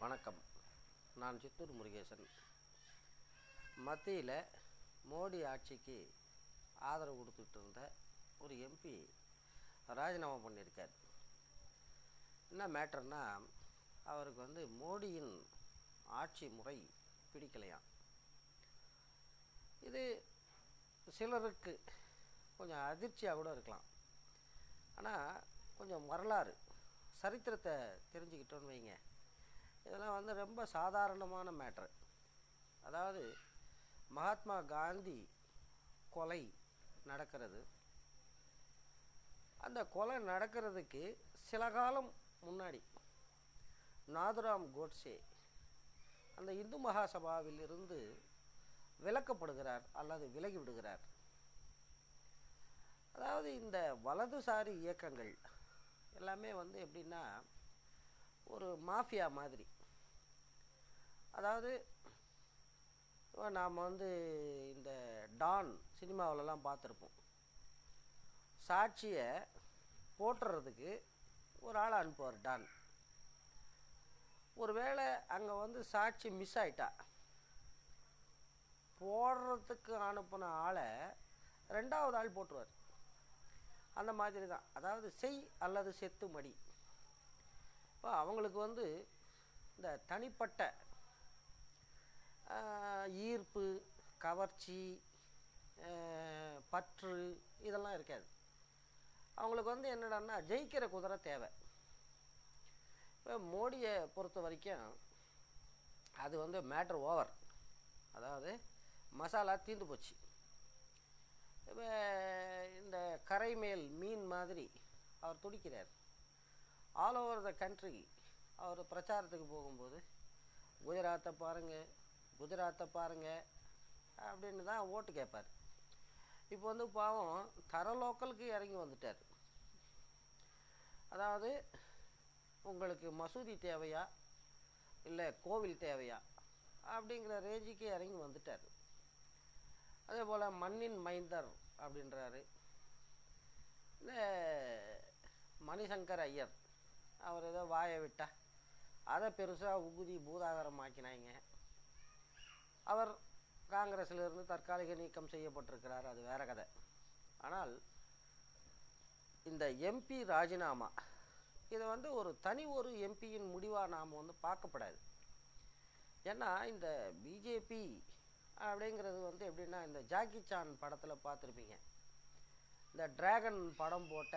வணக்கம் நான் சித்தூர் முருகேசன் மத்தியில் மோடி ஆட்சிக்கு ஆதரவு கொடுத்துட்டு இருந்த ஒரு எம்பி ராஜினாமா பண்ணியிருக்கார் என்ன மேட்டர்னா அவருக்கு வந்து மோடியின் ஆட்சி முறை பிடிக்கலையாம் இது சிலருக்கு கொஞ்சம் அதிர்ச்சியாக கூட இருக்கலாம் ஆனால் கொஞ்சம் வரலாறு சரித்திரத்தை தெரிஞ்சுக்கிட்டோன்னு வைங்க இதெல்லாம் வந்து ரொம்ப சாதாரணமான மேட்ரு அதாவது மகாத்மா காந்தி கொலை நடக்கிறது அந்த கொலை நடக்கிறதுக்கு சில காலம் முன்னாடி நாதுராம் கோட்சே அந்த இந்து மகாசபாவில் இருந்து விலக்கப்படுகிறார் அல்லது விலகி விடுகிறார் அதாவது இந்த வலதுசாரி இயக்கங்கள் எல்லாமே வந்து எப்படின்னா ஒரு மாஃபியா மாதிரி அதாவது நாம் வந்து இந்த டான் சினிமாவிலலாம் பார்த்துருப்போம் சாட்சியை போட்டுறதுக்கு ஒரு ஆளை அனுப்புவார் டான் ஒருவேளை அங்கே வந்து சாட்சி மிஸ் ஆயிட்டா போடுறதுக்கு அனுப்பின ஆளை ரெண்டாவது ஆள் போட்டுருவார் அந்த மாதிரி தான் அதாவது செய் அல்லது செத்து மடி இப்போ அவங்களுக்கு வந்து இந்த தனிப்பட்ட ஆஹ், ஈர்ப்பு கவர்ச்சி ஆஹ், பற்று இதெல்லாம் இருக்காது அவங்களுக்கு வந்து என்னடான்னா ஜெயிக்கிற குதிரை தேவை இப்போ மோடியை பொறுத்த வரைக்கும் அது வந்து மேட்ரு ஓவர் அதாவது மசாலா தீர்ந்து போச்சு இப்போ இந்த கரை மேல் மீன் மாதிரி அவர் துடிக்கிறார் ஆல் ஓவர் த கண்ட்ரி அவர் பிரச்சாரத்துக்கு போகும்போது குஜராத்தை பாருங்கள் குஜராத்தை பாருங்கள் அப்படின்னு தான் ஓட்டு கேட்பார் இப்போ வந்து பாவம் தர லோக்கலுக்கு இறங்கி வந்துட்டார் அதாவது உங்களுக்கு மசூதி தேவையா இல்லை கோவில் தேவையா அப்படிங்கிற ரேஞ்சுக்கு இறங்கி வந்துட்டார் அதே போல் மண்ணின் மைந்தர் அப்படின்றாரு இந்த மணிசங்கர் ஐயர் அவர் ஏதோ வாயை விட்டா அதை பெருசாக உகுதி பூதாகரம் ஆக்கினாங்க அவர் காங்கிரஸ்ல இருந்து தற்காலிக நீக்கம் செய்யப்பட்டிருக்கிறார் அது வேற கதை ஆனால் இந்த எம்பி ராஜினாமா இதை வந்து ஒரு தனி ஒரு எம்பியின் முடிவாக நாம் வந்து பார்க்கப்படாது ஏன்னா இந்த பிஜேபி அப்படிங்கிறது வந்து எப்படின்னா இந்த ஜாக்கி சான் படத்தில் பார்த்துருப்பீங்க இந்த டிராகன் படம் போட்ட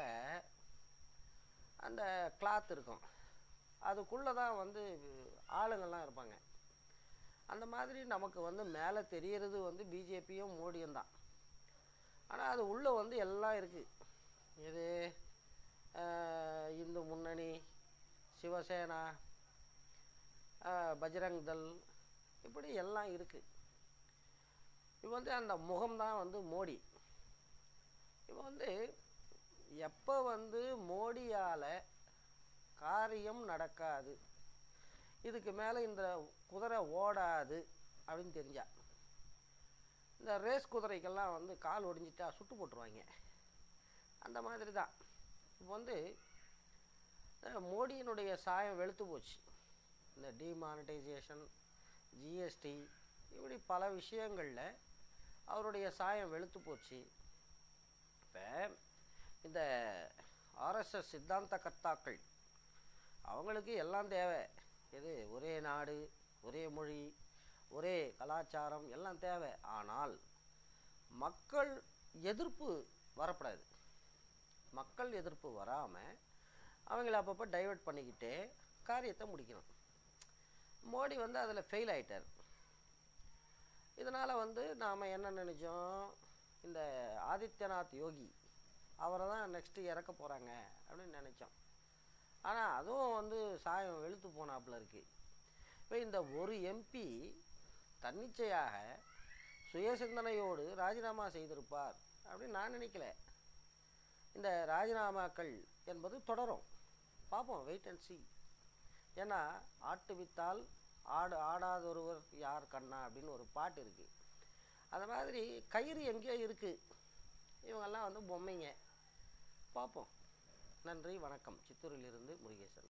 அந்த கிளாத் இருக்கும் அதுக்குள்ளே தான் வந்து ஆளுங்கள்லாம் இருப்பாங்க அந்த மாதிரி நமக்கு வந்து மேலே தெரியறது வந்து பிஜேபியும் மோடியும் தான் ஆனால் அது உள்ளே வந்து எல்லாம் இருக்குது இது ஆஹ், இந்து முன்னணி சிவசேனா ஆஹ், பஜ்ரங் தள் இப்படி எல்லாம் இருக்குது இப்போ வந்து அந்த முகம்தான் வந்து மோடி இப்போ வந்து எப்போ வந்து மோடியால் காரியம் நடக்காது இதுக்கு மேலே இந்த குதிரை ஓடாது அப்படின்னு தெரிஞ்சா இந்த ரேஸ் குதிரைக்கெல்லாம் வந்து கால் ஒடிஞ்சிட்டா சுட்டு போட்டுருவாங்க அந்த மாதிரி தான் இப்போ வந்து அஹ், மோடியினுடைய சாயம் வெளுத்து போச்சு இந்த டிமானிட்டைசேஷன் ஜிஎஸ்டி இப்படி பல விஷயங்களில் அவருடைய சாயம் வெளுத்து போச்சு இப்போ இந்த ஆர்எஸ்எஸ் சித்தாந்த கர்த்தாக்கள் அவங்களுக்கு எல்லாம் தேவை எது ஒரே நாடு ஒரே மொழி ஒரே கலாச்சாரம் எல்லாம் தேவை ஆனால் மக்கள் எதிர்ப்பு வரக்கூடாது மக்கள் எதிர்ப்பு வராமல் அவங்கள அப்பப்போ டைவர்ட் பண்ணிக்கிட்டே காரியத்தை முடிக்கணும் மோடி வந்து அதில் ஃபெயில் ஆயிட்டார் இதனால் வந்து நாம் என்ன நினைச்சோம் இந்த ஆதித்யநாத் யோகி அவரை தான் நெக்ஸ்ட்டு இறக்க போகிறாங்க அப்படின்னு நினச்சோம் ஆனால் அதுவும் வந்து சாயம் வெளுத்து போனாப்புல இருக்கு இப்போ இந்த ஒரு எம்பி தன்னிச்சையாக சுயசிந்தனையோடு ராஜினாமா செய்திருப்பார் அப்படின்னு நான் நினைக்கல இந்த ராஜினாமாக்கள் என்பது தொடரும் பார்ப்போம் வெயிட் அண்ட் see ஏன்னா ஆட்டு வித்தால் ஆடு ஆடாதொருவர் யார் கண்ணா அப்படின்னு ஒரு பாட்டு இருக்குது அந்த மாதிரி கயிறு எங்கேயோ இருக்குது இவங்கெல்லாம் வந்து பொம்மைங்க பார்ப்போம் நன்றி வணக்கம் சித்தூரிலிருந்து முருகேசன்